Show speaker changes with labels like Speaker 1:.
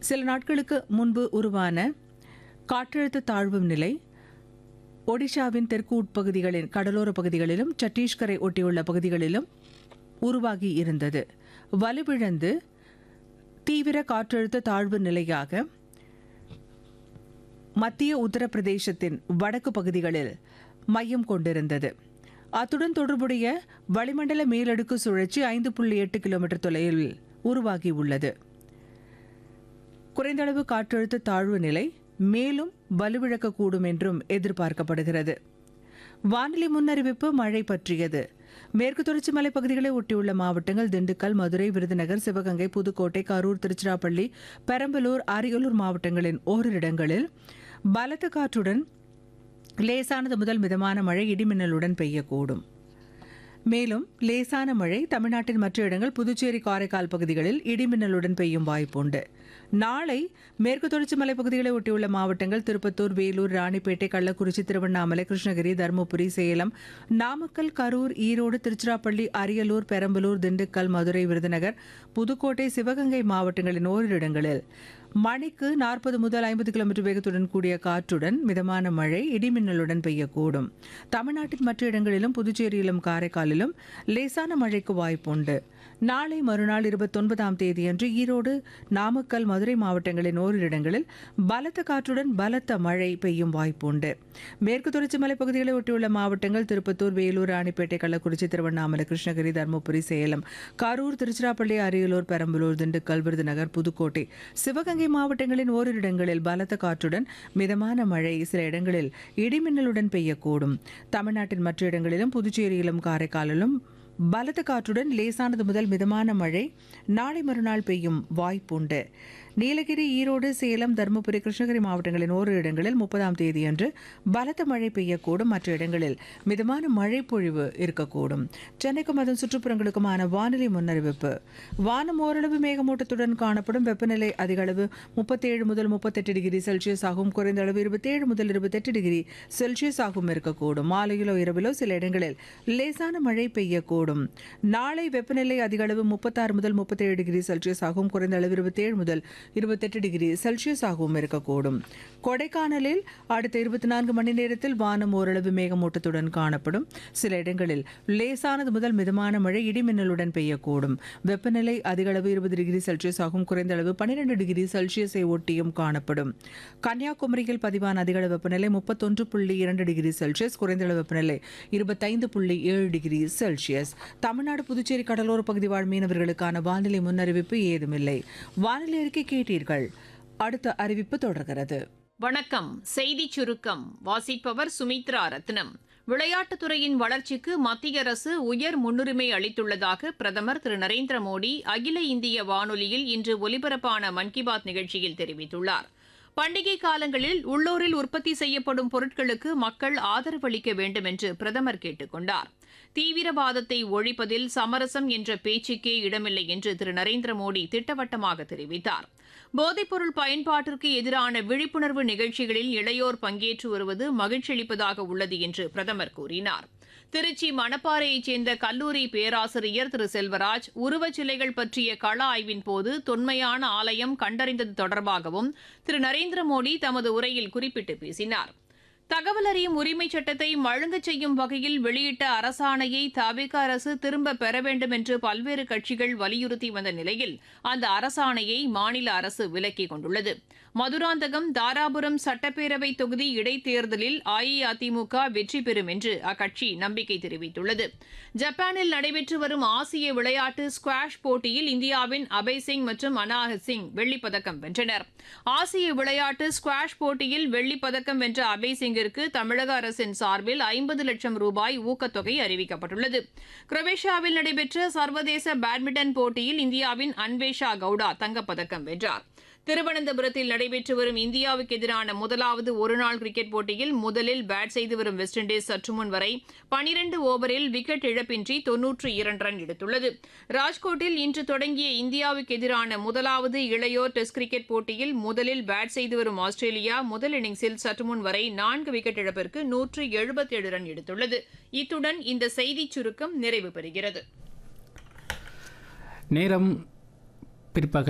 Speaker 1: சில நாட்களுக்கு முன்பு உருவான காற்றழுத்த தாழ்வு நிலை ஒடிஷாவின் தெற்கு உட்பகுதிகளின் கடலோர பகுதிகளிலும் சத்தீஸ்கரை ஒட்டியுள்ள பகுதிகளிலும் உருவாகி இருந்தது வலுவிழந்து தீவிர காற்றழுத்த தாழ்வு நிலையாக மத்திய உத்தரப்பிரதேசத்தின் வடக்கு பகுதிகளில் மையம் கொண்டிருந்தது அத்துடன் தொடர்புடைய வளிமண்டல மேலடுக்கு சுழற்சி ஐந்து புள்ளி எட்டு கிலோமீட்டர் தொலைவில் உருவாகியுள்ளது குறைந்தளவு காற்றழுத்த தாழ்வு நிலை மேலும் வலுவிழக்கக்கூடும் என்றும் எதிர்பார்க்கப்படுகிறது வானிலை முன்னறிவிப்பு மழை பற்றியது மேற்கு தொடர்ச்சி மலை பகுதிகளை ஒட்டியுள்ள மாவட்டங்கள் திண்டுக்கல் மதுரை விருதுநகர் சிவகங்கை புதுக்கோட்டை கரூர் திருச்சிராப்பள்ளி பெரம்பலூர் அரியலூர் மாவட்டங்களின் ஓரிரு இடங்களில் பலத்த காற்றுடன் லேசானது முதல் மிதமான மழை இடிமின்னலுடன் பெய்யக்கூடும் மேலும் லேசான மழை தமிழ்நாட்டின் மற்ற இடங்கள் புதுச்சேரி காரைக்கால் பகுதிகளில் இடிமின்னலுடன் பெய்யும் வாய்ப்புண்டு நாளை மேற்கு தொடர்ச்சி மலைப்பகுதிகளை ஒட்டியுள்ள மாவட்டங்கள் திருப்பத்தூர் வேலூர் ராணிப்பேட்டை கள்ளக்குறிச்சி திருவண்ணாமலை கிருஷ்ணகிரி தருமபுரி சேலம் நாமக்கல் கரூர் ஈரோடு திருச்சிராப்பள்ளி அரியலூர் பெரம்பலூர் திண்டுக்கல் மதுரை விருதுநகர் புதுக்கோட்டை சிவகங்கை மாவட்டங்களின் ஓரிரு இடங்களில் மணிக்கு நாற்பது முதல் ஐம்பது கிலோமீட்டர் வேகத்துடன் கூடிய காற்றுடன் மிதமான மழை இடிமின்னலுடன் பெய்யக்கூடும் தமிழ்நாட்டின் மற்ற இடங்களிலும் புதுச்சேரியிலும் காரைக்காலிலும் லேசான மழைக்கு வாய்ப்புண்டு நாளை மறுநாள் இருபத்தொன்பதாம் தேதியன்று ஈரோடு நாமக்கல் மதுரை மாவட்டங்களின் ஓரிரு இடங்களில் பலத்த காற்றுடன் பலத்த மழை பெய்யும் வாய்ப்புண்டு மேற்கு தொடர்ச்சி மலைப்பகுதிகளை ஒட்டியுள்ள மாவட்டங்கள் திருப்பத்தூர் வேலூர் ராணிப்பேட்டை கள்ளக்குறிச்சி திருவண்ணாமலை கிருஷ்ணகிரி தருமபுரி சேலம் கரூர் திருச்சிராப்பள்ளி அரியலூர் பெரம்பலூர் திண்டுக்கல் விருதுநகர் புதுக்கோட்டை சிவகங்கை மாவட்டங்களின் ஓரிரு இடங்களில் பலத்த காற்றுடன் மிதமான மழை சில இடங்களில் இடிமின்னலுடன் பெய்யக்கூடும் தமிழ்நாட்டின் மற்ற இடங்களிலும் புதுச்சேரியிலும் காரைக்காலிலும் பலத்த காற்றுடன் லேசானது முதல் மிதமான மழை நாளை மறுநாள் பெய்யும் வாய்ப்புண்டு நீலகிரி ஈரோடு சேலம் தருமபுரி கிருஷ்ணகிரி மாவட்டங்களின் ஓரிரு இடங்களில் முப்பதாம் தேதியன்று பலத்த மழை பெய்யக்கூடும் மற்ற இடங்களில் மிதமான மழை பொழிவு இருக்கக்கூடும் சென்னைக்கும் அதன் சுற்றுப்புறங்களுக்குமான வானிலை முன்னறிவிப்பு வானம் ஓரளவு மேகமூட்டத்துடன் காணப்படும் வெப்பநிலை அதிகளவு முப்பத்தேழு முதல் முப்பத்தெட்டு டிகிரி செல்சியஸ் ஆகும் குறைந்த அளவு இருபத்தேழு முதல் இருபத்தெட்டு டிகிரி செல்சியஸ் ஆகும் இருக்கக்கூடும் மாலையிலோ இரவிலோ சில இடங்களில் லேசான மழை பெய்யக்கூடும் நாளை வெப்பநிலை அதிகளவு முப்பத்தாறு முதல் முப்பத்தேழு டிகிரி செல்சியஸ் ஆகும் குறைந்த அளவு இருபத்தேழு முதல் இருபத்தெட்டு டிகிரி செல்சியஸ் ஆகவும் இருக்கக்கூடும் கொடைக்கானலில் அடுத்த இருபத்தி நான்கு மணி நேரத்தில் வானம் ஓரளவு மேகமூட்டத்துடன் காணப்படும் சில இடங்களில் லேசானது முதல் மிதமான மழை இடிமின்னலுடன் பெய்யக்கூடும் வெப்பநிலை அதிகளவு இருபது டிகிரி செல்சியஸ் ஆகும் குறைந்த அளவு பன்னிரண்டு டிகிரி செல்சியஸை ஒட்டியும் காணப்படும் கன்னியாகுமரியில் பதிவான அதிகளவு வெப்பநிலை முப்பத்தொன்று புள்ளி இரண்டு டிகிரி செல்சியஸ் குறைந்த அளவு வெப்பநிலை இருபத்தைந்து புள்ளி ஏழு டிகிரி செல்சியஸ் தமிழ்நாடு புதுச்சேரி கடலோர பகுதி வாழ் மீனவர்களுக்கான வானிலை முன்னறிவிப்பு ஏதுமில்லை வானிலை அறிக்கை கேட்டீர்கள் அடுத்த அறிவிப்பு தொடர்கிறது
Speaker 2: வணக்கம் செய்தி சுருக்கம் வாசிப்பவர் சுமித்ரா ரத்னம் விளையாட்டுத்துறையின் வளர்ச்சிக்கு மத்திய அரசு உயர் முன்னுரிமை அளித்துள்ளதாக பிரதமர் திரு நரேந்திர மோடி அகில இந்திய வானொலியில் இன்று ஒலிபரப்பான மன் கி பாத் நிகழ்ச்சியில் தெரிவித்துள்ளார் பண்டிகை காலங்களில் உள்ளூரில் உற்பத்தி செய்யப்படும் பொருட்களுக்கு மக்கள் ஆதரவு அளிக்க வேண்டும் என்று பிரதமர் கேட்டுக் கொண்டார் தீவிரவாதத்தை ஒழிப்பதில் சமரசம் என்ற பேச்சுக்கே இடமில்லை என்று திரு நரேந்திர மோடி திட்டவட்டமாக தெரிவித்தார் போதைப்பொருள் பயன்பாட்டிற்கு எதிரான விழிப்புணர்வு நிகழ்ச்சிகளில் இளையோர் பங்கேற்று வருவது மகிழ்ச்சியளிப்பதாக உள்ளது என்று பிரதமர் கூறினார் திருச்சி மணப்பாறையைச் சேர்ந்த கல்லூரி பேராசிரியர் திரு செல்வராஜ் உருவச்சிலைகள் பற்றிய கள ஆய்வின் போது தொன்மையான ஆலயம் கண்டறிந்தது தொடர்பாகவும் திரு நரேந்திர மோடி தமது உரையில் குறிப்பிட்டு பேசினார் தகவல் அறியும் உரிமை சட்டத்தை மழுங்கச் செய்யும் வகையில் வெளியிட்ட அரசாணையை தவிக அரசு திரும்ப பெற வேண்டும் என்று பல்வேறு கட்சிகள் வலியுறுத்தி வந்த நிலையில் அந்த அரசாணையை மாநில அரசு விலக்கிக் கொண்டுள்ளது மதுராந்தகம் தாராபுரம் சட்டப்பேரவை தொகுதி இடைத்தேர்தலில் அஇஅதிமுக வெற்றி பெறும் என்று அக்கட்சி நம்பிக்கை தெரிவித்துள்ளது ஜப்பானில் நடைபெற்று வரும் ஆசிய விளையாட்டு ஸ்குவாஷ் போட்டியில் இந்தியாவின் அபய் சிங் மற்றும் அனாஹத் சிங் வெள்ளிப்பதக்கம் வென்றனர் ஆசிய விளையாட்டு ஸ்குவாஷ் போட்டியில் வெள்ளிப்பதக்கம் வென்ற அபய் சிங்கிற்கு தமிழக அரசின் சார்பில் ஐம்பது லட்சம் ரூபாய் ஊக்கத்தொகை அறிவிக்கப்பட்டுள்ளது குரோவேஷியாவில் நடைபெற்ற சர்வதேச பேட்மிண்டன் போட்டியில் இந்தியாவின் அன்வேஷா கவுடா தங்கப்பதக்கம் வென்றார் திருவனந்தபுரத்தில் நடைபெற்று வரும் இந்தியாவுக்கு எதிரான முதலாவது ஒருநாள் கிரிக்கெட் போட்டியில் முதலில் பேட் செய்து வரும் வெஸ்ட் இண்டீஸ் சற்று முன் வரை பனிரண்டு ஓவரில் விக்கெட் இழப்பின்றி தொன்னூற்று இரண்டு ரன் எடுத்துள்ளது ராஜ்கோட்டில் இன்று தொடங்கிய இந்தியாவுக்கு எதிரான முதலாவது இளையோர் டெஸ்ட் கிரிக்கெட் போட்டியில் முதலில் பேட் செய்து வரும் ஆஸ்திரேலியா முதல் இன்னிங்ஸில் சற்று முன் வரை நான்கு விக்கெட் இழப்பிற்கு நூற்று எழுபத்தேழு ரன் எடுத்துள்ளது இத்துடன் இந்த செய்திச் சுருக்கம் நிறைவு பெறுகிறது
Speaker 3: நேரம் பிற்பகல்